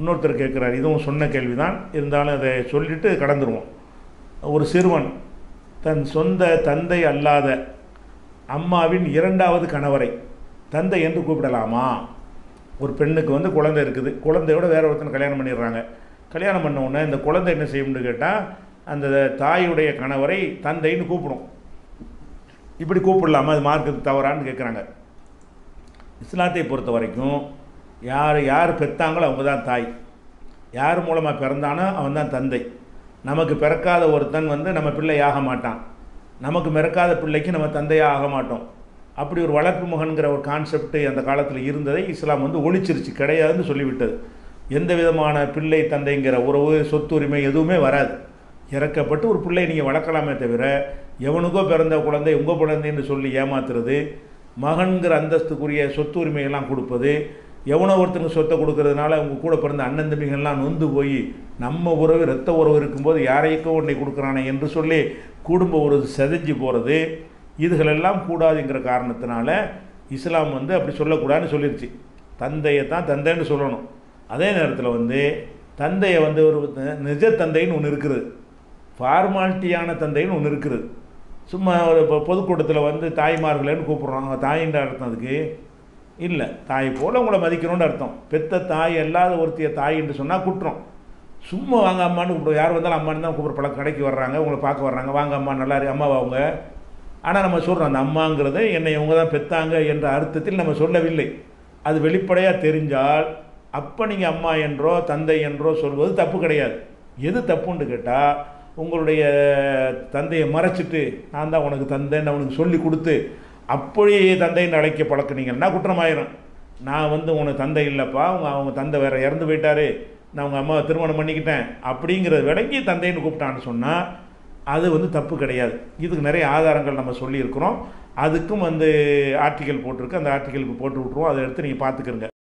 இன்னொருத்தர் கேட்குறாரு இதுவும் சொன்ன கேள்வி தான் இருந்தாலும் அதை சொல்லிட்டு கடந்துருவோம் ஒரு சிறுவன் தன் சொந்த தந்தை அல்லாத அம்மாவின் இரண்டாவது கணவரை தந்தை என்று கூப்பிடலாமா ஒரு பெண்ணுக்கு வந்து குழந்தை இருக்குது குழந்தையோட வேற ஒருத்தனை கல்யாணம் பண்ணிடுறாங்க கல்யாணம் பண்ண உடனே இந்த குழந்தை என்ன செய்யும்னு கேட்டால் அந்த தாயுடைய கணவரை தந்தைன்னு கூப்பிடும் இப்படி கூப்பிடலாமா அது மார்க்கத்துக்கு தவறான்னு கேட்குறாங்க இஸ்லாத்தை பொறுத்த வரைக்கும் யார் யார் பெற்றாங்களோ அவங்க தான் தாய் யார் மூலமாக பிறந்தானோ அவன் தான் தந்தை நமக்கு பிறக்காத ஒருத்தன் வந்து நம்ம பிள்ளை ஆக மாட்டான் நமக்கு பிறக்காத பிள்ளைக்கு நம்ம தந்தையாக ஆக மாட்டோம் அப்படி ஒரு வளர்ப்பு மகன்கிற ஒரு கான்செப்ட் அந்த காலத்தில் இருந்ததை இஸ்லாம் வந்து ஒழிச்சிருச்சு கிடையாதுன்னு சொல்லிவிட்டது எந்த விதமான பிள்ளை தந்தைங்கிற உறவு சொத்துரிமை எதுவுமே வராது இறக்கப்பட்டு ஒரு பிள்ளையை நீங்கள் வளர்க்கலாமே தவிர எவனுக்கோ பிறந்த குழந்தை உங்கள் குழந்தைன்னு சொல்லி ஏமாத்துறது மகன்கிற அந்தஸ்துக்குரிய சொத்து உரிமையெல்லாம் கொடுப்பது எவனோ ஒருத்தனுக்கு சொத்தை கொடுக்கறதுனால அவங்க கூட பிறந்த அண்ணன் தம்பிகள்லாம் நொந்து போய் நம்ம உறவு இரத்த உறவு இருக்கும்போது யாரையோ ஒன்றை கொடுக்குறானே என்று சொல்லி குடும்ப உறவு செதஞ்சு போகிறது இதுகளெல்லாம் கூடாதுங்கிற காரணத்தினால இஸ்லாம் வந்து அப்படி சொல்லக்கூடாதுன்னு சொல்லிருச்சு தந்தையை தான் தந்தைன்னு சொல்லணும் அதே நேரத்தில் வந்து தந்தையை வந்து ஒரு நிஜ தந்தைன்னு ஒன்று இருக்குது ஃபார்மாலிட்டியான தந்தைன்னு ஒன்று இருக்குது சும்மா ஒரு இப்போ பொதுக்கூட்டத்தில் வந்து தாய்மார்களேன்னு கூப்பிட்றாங்க தாயின்ற அர்த்தம் அதுக்கு இல்லை தாய் போல் உங்களை மதிக்கணும்னு அர்த்தம் பெத்த தாய் அல்லாத ஒருத்திய தாயின்னு சொன்னால் குற்றம் சும்மா வாங்க அம்மான்னு கூப்பிடுவோம் யார் வந்தாலும் அம்மான்னு தான் கூப்பிட்ற பழக்கம் கடைக்கு வர்றாங்க உங்களை பார்க்க வர்றாங்க வாங்க அம்மா நல்லா இரு அம்மாவா அவங்க ஆனால் நம்ம சொல்கிறோம் அந்த அம்மாங்கிறது என்னை இவங்க தான் பெத்தாங்க என்ற அர்த்தத்தில் நம்ம சொல்லவில்லை அது வெளிப்படையாக தெரிஞ்சால் அப்போ நீங்கள் அம்மா என்றோ தந்தை என்றோ சொல்வது தப்பு கிடையாது எது தப்புன்னு கேட்டால் உங்களுடைய தந்தையை மறைச்சிட்டு நான் தான் உனக்கு தந்தைன்னு அவனுக்கு சொல்லி கொடுத்து அப்படியே தந்தைன்னு அழைக்க பழக்கினீங்கன்னா குற்றமாயிரும் நான் வந்து உனக்கு தந்தை இல்லைப்பா அவங்க அவங்க தந்தை வேற இறந்து போயிட்டாரு நான் உங்கள் அம்மாவை திருமணம் பண்ணிக்கிட்டேன் அப்படிங்கிறத விளங்கி தந்தைன்னு கூப்பிட்டான்னு சொன்னால் அது வந்து தப்பு கிடையாது இதுக்கு நிறைய ஆதாரங்கள் நம்ம சொல்லியிருக்கிறோம் அதுக்கும் வந்து ஆர்டிக்கல் போட்டிருக்கு அந்த ஆர்டிக்கலுக்கு போட்டு விட்ருவோம் அதை எடுத்து நீங்கள் பார்த்துக்கிறங்க